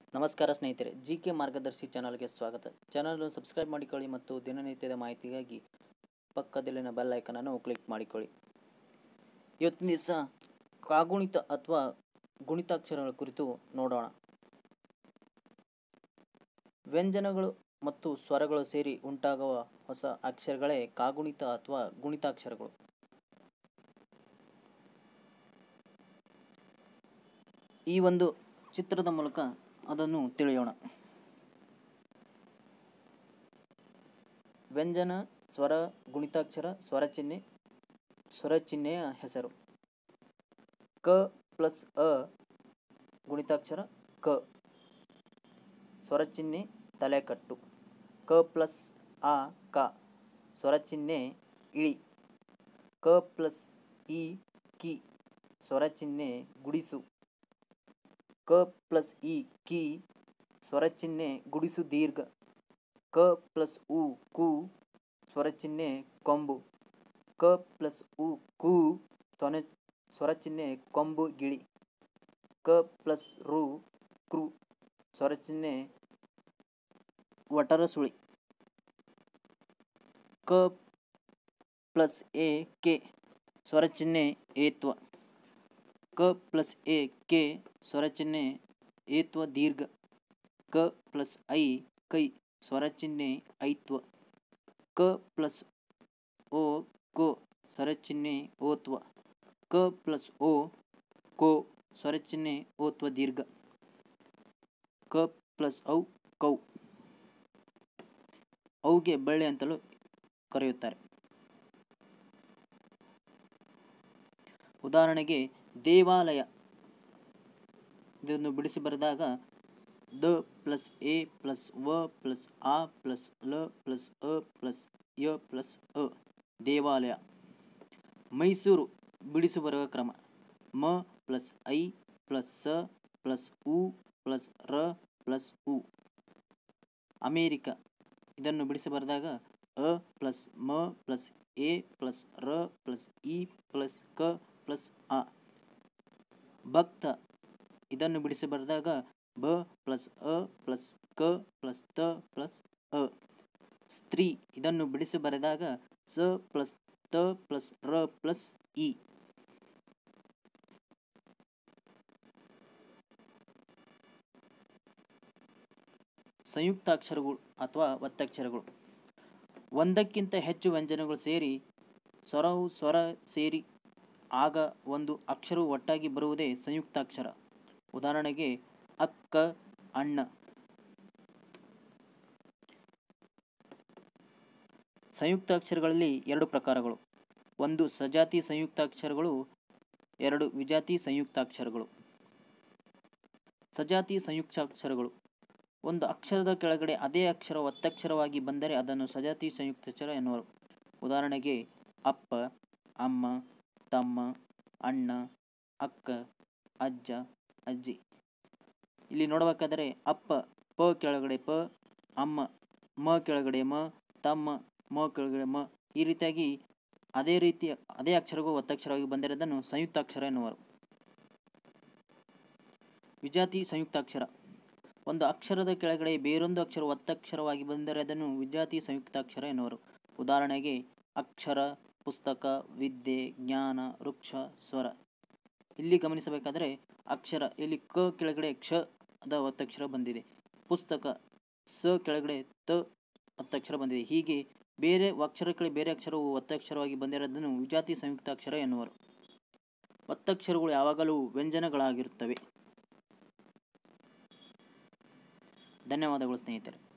ನಮಸ್ಕಾರ ಸ್ನೇಹಿತರೆ G K ಮಾರ್ಗದರ್ಶಿ ಚಾನಲ್ಗೆ ಸ್ವಾಗತ ಚಾನಲ್ ಸಬ್ಸ್ಕ್ರೈಬ್ ಮಾಡಿಕೊಳ್ಳಿ ಮತ್ತು ದಿನನಿತ್ಯದ ಮಾಹಿತಿಗಾಗಿ ಪಕ್ಕದಲ್ಲಿನ ಬೆಲ್ ಐಕನನ್ನು ಕ್ಲಿಕ್ ಮಾಡಿಕೊಳ್ಳಿ ಇವತ್ತಿನ ದಿವಸ ಕಾಗುಣಿತ ಅಥವಾ ಗುಣಿತಾಕ್ಷರಗಳ ಕುರಿತು ನೋಡೋಣ ವ್ಯಂಜನಗಳು ಮತ್ತು ಸ್ವರಗಳು ಸೇರಿ ಉಂಟಾಗುವ ಹೊಸ ಅಕ್ಷರಗಳೇ ಕಾಗುಣಿತ ಅಥವಾ ಗುಣಿತಾಕ್ಷರಗಳು ಈ ಒಂದು ಚಿತ್ರದ ಮೂಲಕ ಅದನ್ನು ತಿಳಿಯೋಣ ವ್ಯಂಜನ ಸ್ವರ ಗುಣಿತಾಕ್ಷರ ಸ್ವರ ಚಿಹ್ನೆ ಸ್ವರ ಚಿಹ್ನೆಯ ಹೆಸರು ಕ ಪ್ಲಸ್ ಅ ಗುಣಿತಾಕ್ಷರ ಕ ಸ್ವರ ಚಿಹ್ನೆ ತಲೆಕಟ್ಟು ಕ ಪ್ಲಸ್ ಆ ಕ ಸ್ವರ ಚಿಹ್ನೆ ಇಳಿ ಕ ಪ್ಲಸ್ ಇ ಕಿ ಸ್ವರ ಚಿಹ್ನೆ ಗುಡಿಸು ಕ ಪ್ಲಸ್ ಇ ಕಿ ಸ್ವರ ಚಿಹ್ನೆ ಗುಡಿಸು ದೀರ್ಘ ಕ ಪ್ಲಸ್ ಉ ಕು ಸ್ವರ ಚಿಹ್ನೆ ಕೊಂಬು ಕ ಪ್ಲಸ್ ಉ ಕು ಸ್ವನ ಸ್ವರ ಚಿಹ್ನೆ ಕೊಂಬು ಗಿಳಿ ಕ ಪ್ಲಸ್ ರು ಕ್ರು ಸ್ವರ ಚಿಹ್ನೆ ವಟರ ಸುಳಿ ಕ ಪ್ಲಸ್ ಎ ಕೆ ಸ್ವರ ಚಿಹ್ನೆ ಏತ್ವ ಕ ಪ್ಲಸ್ ಎ ಕೆ ಸ್ವರ ಚಿಹ್ನೆ ಏತ್ವ ದೀರ್ಘ ಕ ಪ್ಲಸ್ ಐ ಕೈ ಸ್ವರ ಚಿಹ್ನೆ ಐತ್ವ ಕ ಪ್ಲಸ್ ಓ ಕೋ ಸ್ವರ ಚಿಹ್ನೆ ಓತ್ವ ಕ ಪ್ಲಸ್ ಓ ಕೋ ಸ್ವರ ಚಿಹ್ನೆ ಓತ್ವ ದೀರ್ಘ ಕ ಪ್ಲಸ್ ಔ ಕೌ ಅವುಗೆ ಬಳ್ಳಿ ಅಂತಲೂ ಕರೆಯುತ್ತಾರೆ ಉದಾಹರಣೆಗೆ ದೇವಾಲಯ ಇದನ್ನು ಬಿಡಿಸಿ ಬರೆದಾಗ ದ ಪ್ಲಸ್ ಎ ಪ್ಲಸ್ ವ ಪ್ಲಸ್ ಆ ಪ್ಲಸ್ ಲ ಪ್ಲಸ್ ಅ ಪ್ಲಸ್ ಯ ಪ್ಲಸ್ ಅ ದೇವಾಲಯ ಮೈಸೂರು ಬಿಡಿಸಿ ಬರುವ ಕ್ರಮ ಮ ಪ್ಲಸ್ ಐ ಪ್ಲಸ್ ಸ ಪ್ಲಸ್ ಉ ಪ್ಲಸ್ ರ ಪ್ಲಸ್ ಉ ಅಮೇರಿಕ ಇದನ್ನು ಬಿಡಿಸಿ ಬರೆದಾಗ ಅ ಪ್ಲಸ್ ಮ ಪ್ಲಸ್ ಎ ಪ್ಲಸ್ ರ ಪ್ಲಸ್ ಇ ಪ್ಲಸ್ ಕ ಪ್ಲಸ್ ಆ ಭಕ್ತ ಇದನ್ನು ಬಿಡಿಸಿ ಬರೆದಾಗ ಬ ಪ್ಲಸ್ ಅ ಪ್ಲಸ್ ಕ ಪ್ಲಸ್ ತ ಪ್ಲಸ್ ಅ ಸ್ತ್ರೀ ಇದನ್ನು ಬಿಡಿಸಿ ಬರೆದಾಗ ಸ ಪ್ಲಸ್ ತ ಪ್ಲಸ್ ರ ಪ್ಲಸ್ ಇ ಸಂಯುಕ್ತಾಕ್ಷರಗಳು ಅಥವಾ ಒತ್ತಕ್ಷರಗಳು ಒಂದಕ್ಕಿಂತ ಹೆಚ್ಚು ವ್ಯಂಜನಗಳು ಸೇರಿ ಸ್ವರವು ಸ್ವರ ಸೇರಿ ಆಗ ಒಂದು ಅಕ್ಷರವು ಒಟ್ಟಾಗಿ ಬರುವುದೇ ಸಂಯುಕ್ತಾಕ್ಷರ ಉದಾಹರಣೆಗೆ ಅಕ್ಕ ಅಣ್ಣ ಸಂಯುಕ್ತಾಕ್ಷರಗಳಲ್ಲಿ ಎರಡು ಪ್ರಕಾರಗಳು ಒಂದು ಸಜಾತಿ ಸಂಯುಕ್ತಾಕ್ಷರಗಳು ಎರಡು ವಿಜಾತಿ ಸಂಯುಕ್ತಾಕ್ಷರಗಳು ಸಜಾತಿ ಸಂಯುಕ್ತಾಕ್ಷರಗಳು ಒಂದು ಅಕ್ಷರದ ಕೆಳಗಡೆ ಅದೇ ಅಕ್ಷರ ಒತ್ತಕ್ಷರವಾಗಿ ಬಂದರೆ ಅದನ್ನು ಸಜಾತಿ ಸಂಯುಕ್ತಾಕ್ಷರ ಎನ್ನುವರು ಉದಾಹರಣೆಗೆ ಅಪ್ಪ ಅಮ್ಮ ತಮ್ಮ ಅಣ್ಣ ಅಕ್ಕ ಅಜ್ಜ ಅಜ್ಜಿ ಇಲ್ಲಿ ನೋಡಬೇಕಾದರೆ ಅಪ್ಪ ಪ ಕೆಳಗಡೆ ಪ ಅಮ್ಮ ಮ ಕೆಳಗಡೆ ಮ ತಮ್ಮ ಮ ಕೆಳಗಡೆ ಮ ಈ ರೀತಿಯಾಗಿ ಅದೇ ರೀತಿಯ ಅದೇ ಅಕ್ಷರಗಳು ಒತ್ತಕ್ಷರವಾಗಿ ಬಂದಿರೋದನ್ನು ಸಂಯುಕ್ತಾಕ್ಷರ ಎನ್ನುವರು ವಿಜಾತಿ ಸಂಯುಕ್ತಾಕ್ಷರ ಒಂದು ಅಕ್ಷರದ ಕೆಳಗಡೆ ಬೇರೊಂದು ಅಕ್ಷರ ಒತ್ತಕ್ಷರವಾಗಿ ಬಂದರೆ ಅದನ್ನು ವಿಜಾತಿ ಸಂಯುಕ್ತಾಕ್ಷರ ಎನ್ನುವರು ಉದಾಹರಣೆಗೆ ಅಕ್ಷರ ಪುಸ್ತಕ ವಿದ್ಯೆ ಜ್ಞಾನ ವೃಕ್ಷ ಸ್ವರ ಇಲ್ಲಿ ಗಮನಿಸಬೇಕಾದರೆ ಅಕ್ಷರ ಇಲ್ಲಿ ಕ ಕೆಳಗಡೆ ಕ್ಷ ಅದ ಒತ್ತಕ್ಷರ ಬಂದಿದೆ ಪುಸ್ತಕ ಸ ಕೆಳಗಡೆ ತ ಒತ್ತಕ್ಷರ ಬಂದಿದೆ ಹೀಗೆ ಬೇರೆ ಅಕ್ಷರ ಕೆಳಗೆ ಬೇರೆ ಅಕ್ಷರವು ಒತ್ತಕ್ಷರವಾಗಿ ಬಂದಿರೋದನ್ನು ವಿಜಾತಿ ಸಂಯುಕ್ತಾಕ್ಷರ ಎನ್ನುವರು ಒತ್ತಕ್ಷರಗಳು ಯಾವಾಗಲೂ ವ್ಯಂಜನಗಳಾಗಿರುತ್ತವೆ ಧನ್ಯವಾದಗಳು ಸ್ನೇಹಿತರೆ